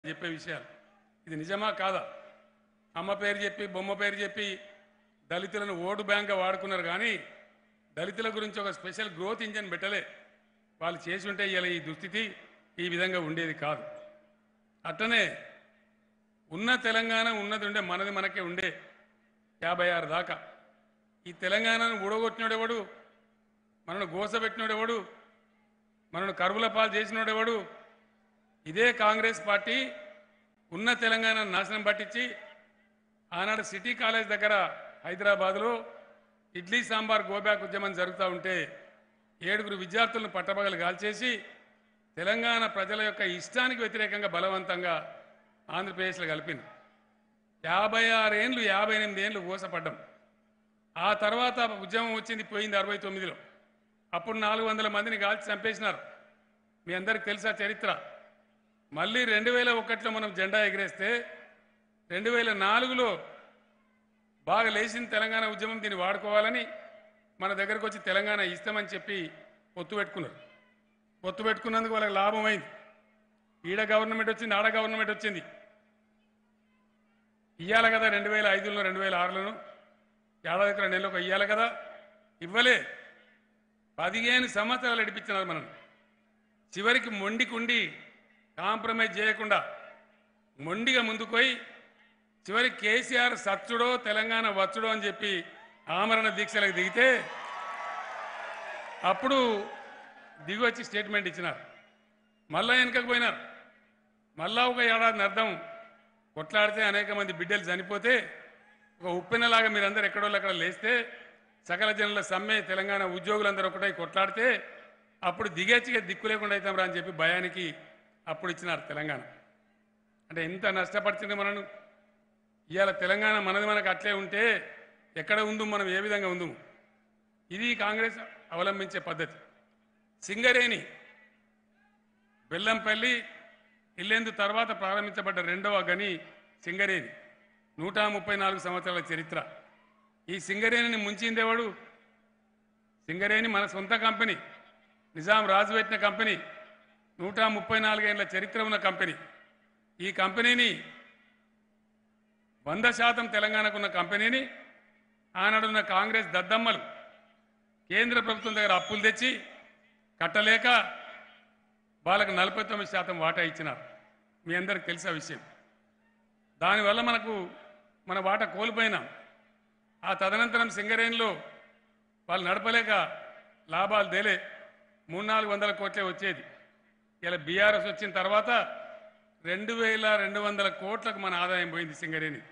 చెప్పే విషయాలు ఇది నిజమా కాదా అమ్మ పేరు చెప్పి బొమ్మ పేరు చెప్పి దళితులను ఓటు బ్యాంక్గా వాడుకున్నారు కానీ దళితుల గురించి ఒక స్పెషల్ గ్రోత్ ఇంజన్ పెట్టలే వాళ్ళు చేసి ఉంటే ఇలా ఈ దుస్థితి ఈ విధంగా ఉండేది కాదు అట్లనే ఉన్న తెలంగాణ ఉన్నది ఉండే మనది మనకే ఉండే యాభై ఆరు దాకా ఈ తెలంగాణను ఊడగొట్టినోడెవడు మనను గోసపెట్టినోడెవడు మనను కరువుల పాలు చేసినోడెవడు ఇదే కాంగ్రెస్ పార్టీ ఉన్న తెలంగాణ నాశనం పట్టించి ఆనాడు సిటీ కాలేజ్ దగ్గర హైదరాబాద్లో ఇడ్లీ సాంబార్ గోబ్యాక్ ఉద్యమం జరుగుతూ ఉంటే ఏడుగురు విద్యార్థులను పట్టబగలు గాల్చేసి తెలంగాణ ప్రజల యొక్క ఇష్టానికి వ్యతిరేకంగా బలవంతంగా ఆంధ్రప్రదేశ్లో కలిపింది యాభై ఆరేండ్లు యాభై ఎనిమిది ఏండ్లు ఊసపడ్డం ఆ తర్వాత ఉద్యమం వచ్చింది పోయింది అరవై తొమ్మిదిలో అప్పుడు నాలుగు వందల మందిని కాల్చి చంపేసినారు మీ అందరికి తెలుసా చరిత్ర మళ్ళీ రెండు వేల ఒకటిలో మనం జెండా ఎగిరేస్తే రెండు వేల నాలుగులో బాగా లేచిన తెలంగాణ ఉద్యమం దీన్ని వాడుకోవాలని మన దగ్గరకు వచ్చి తెలంగాణ ఇస్తామని చెప్పి పొత్తు పెట్టుకున్నారు పొత్తు పెట్టుకున్నందుకు వాళ్ళకి లాభం అయింది ఈడ గవర్నమెంట్ వచ్చింది ఆడ గవర్నమెంట్ వచ్చింది ఇయ్యాలి కదా రెండు వేల ఐదులో రెండు వేల ఆరులోను ఏడాది రెండు నెలలకు ఇయ్యాలి కదా ఇవ్వలే పదిహేను సంవత్సరాలు నడిపించినారు మనం చివరికి మొండికుండి కాంప్రమైజ్ చేయకుండా మొండిగా ముందుకు పోయి చివరికి కేసీఆర్ సచ్చుడో తెలంగాణ వచ్చుడో అని చెప్పి ఆమరణ దీక్షలకు దిగితే అప్పుడు దిగి వచ్చి స్టేట్మెంట్ ఇచ్చినారు మళ్ళా వెనుకకు పోయినారు మళ్ళా ఒక ఏడాది అర్థం కొట్లాడితే అనేక మంది బిడ్డలు చనిపోతే ఒక ఉప్పెనలాగా మీరందరూ ఎక్కడోళ్ళు అక్కడ లేస్తే సకల జనుల సమ్మె తెలంగాణ ఉద్యోగులందరూ ఒకటై కొట్లాడితే అప్పుడు దిగేచ్చిగా దిక్కు లేకుండా అవుతాం రా అని చెప్పి భయానికి అప్పుడు ఇచ్చినారు తెలంగాణ అంటే ఎంత నష్టపడుతుంది మనను ఇవాళ తెలంగాణ మనది మనకు అట్లే ఉంటే ఎక్కడ ఉందు మనం ఏ విధంగా ఉందు ఇది కాంగ్రెస్ అవలంబించే పద్ధతి సింగరేణి బెల్లంపల్లి ఇల్లేందు తర్వాత ప్రారంభించబడ్డ రెండవ గని సింగరేణి నూట ముప్పై నాలుగు సంవత్సరాల చరిత్ర ఈ సింగరేణిని ముంచిందేవాడు సింగరేణి మన సొంత కంపెనీ నిజాం రాజు పెట్టిన కంపెనీ నూట ముప్పై నాలుగేళ్ల చరిత్ర ఉన్న కంపెనీ ఈ కంపెనీని వంద శాతం తెలంగాణకున్న కంపెనీని ఆనాడున్న కాంగ్రెస్ దద్దమ్మలు కేంద్ర ప్రభుత్వం దగ్గర అప్పులు తెచ్చి కట్టలేక వాళ్ళకు నలభై తొమ్మిది శాతం వాటా ఇచ్చినారు మీ అందరికి తెలిసే విషయం దానివల్ల మనకు మన వాటా కోల్పోయినాం ఆ తదనంతరం సింగరేణిలో వాళ్ళు నడపలేక లాభాలు తేలే మూడు నాలుగు వందల కోట్లే వచ్చేది ఇలా బీఆర్ఎస్ వచ్చిన తర్వాత రెండు వేల రెండు వందల కోట్లకు మన ఆదాయం పోయింది సింగరేణి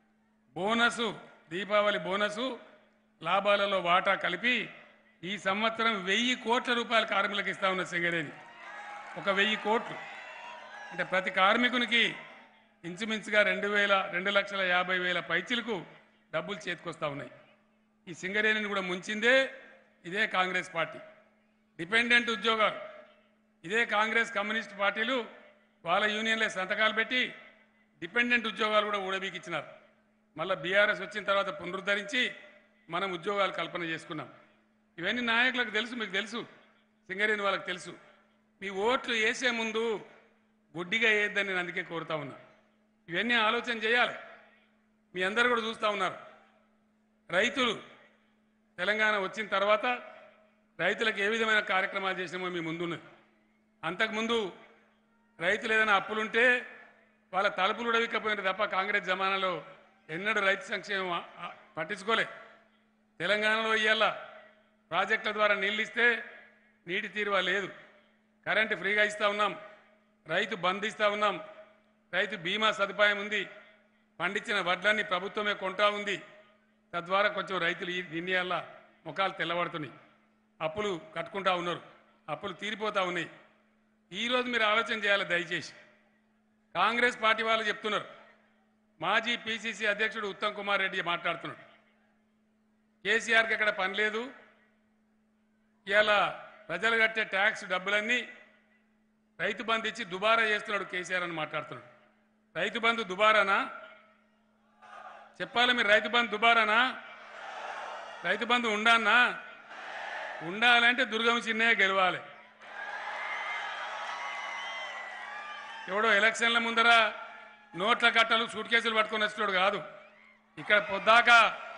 బోనసు దీపావళి బోనసు లాభాలలో వాటా కలిపి ఈ సంవత్సరం వెయ్యి కోట్ల రూపాయల కార్మికులకు ఇస్తా ఉన్న సింగరేణి ఒక వెయ్యి కోట్లు అంటే ప్రతి కార్మికునికి ఇంచుమించుగా రెండు వేల రెండు లక్షల యాభై వేల పైచిలకు డబ్బులు చేతికొస్తా ఉన్నాయి ఈ సింగరేణిని కూడా ముంచిందే ఇదే కాంగ్రెస్ పార్టీ డిపెండెంట్ ఉద్యోగాలు ఇదే కాంగ్రెస్ కమ్యూనిస్ట్ పార్టీలు వాళ్ళ యూనియన్లే సంతకాలు పెట్టి డిపెండెంట్ ఉద్యోగాలు కూడా ఊడబీకిచ్చినారు మళ్ళీ బీఆర్ఎస్ వచ్చిన తర్వాత పునరుద్ధరించి మనం ఉద్యోగాలు కల్పన చేసుకున్నాం ఇవన్నీ నాయకులకు తెలుసు మీకు తెలుసు సింగరేణి వాళ్ళకి తెలుసు మీ ఓట్లు వేసే ముందు గుడ్డిగా వేయద్దని నేను అందుకే కోరుతా ఉన్నా ఇవన్నీ ఆలోచన చేయాలి మీ అందరు కూడా చూస్తూ ఉన్నారు రైతులు తెలంగాణ వచ్చిన తర్వాత రైతులకు ఏ విధమైన కార్యక్రమాలు చేసినామో మీ ముందున్నది అంతకుముందు రైతులు ఏదైనా అప్పులుంటే వాళ్ళ తలుపులు ఉడవిక్కపోయినారు తప్ప కాంగ్రెస్ జమానాలో ఎన్నడూ రైతు సంక్షేమం ఆ- ఆ పట్టించుకోలే తెలంగాణలో ఇవాళ ప్రాజెక్టుల ద్వారా నీళ్ళు ఇస్తే నీటి తీరువ లేదు కరెంటు ఫ్రీగా ఇస్తా ఉన్నాం రైతు బంద్ ఇస్తా ఉన్నాం రైతు బీమా సదుపాయం ఉంది పండించిన వడ్లన్నీ ప్రభుత్వమే కొంటా ఉంది తద్వారా కొంచెం రైతులు ఈ దీని వల్ల ముఖాలు తెల్లబడుతున్నాయి అప్పులు కట్టుకుంటా ఉన్నారు అప్పులు తీరిపోతా ఉన్నాయి ఈరోజు మీరు ఆలోచన చేయాలి దయచేసి కాంగ్రెస్ పార్టీ వాళ్ళు చెప్తున్నారు మాజీ పిసిసి అధ్యక్షుడు ఉత్తమ్ కుమార్ రెడ్డి మాట్లాడుతున్నాడు కేసీఆర్కి ఎక్కడ పని లేదు ఇలా ప్రజలు కట్టే ట్యాక్స్ డబ్బులన్నీ రైతు బంధు ఇచ్చి దుబారా చేస్తున్నాడు కేసీఆర్ అని మాట్లాడుతున్నాడు రైతు బంధు దుబారానా చెప్పాలి మీరు రైతు బంధు దుబారానా రైతు బంధు ఉండానా ఉండాలంటే దుర్గం చిన్నయ్య గెలవాలి ఎవడో ఎలక్షన్ల ముందర నోట్ల కట్టలు సూట్ కేసులు పట్టుకొని వచ్చేటోడు కాదు ఇక్కడ పొద్దాక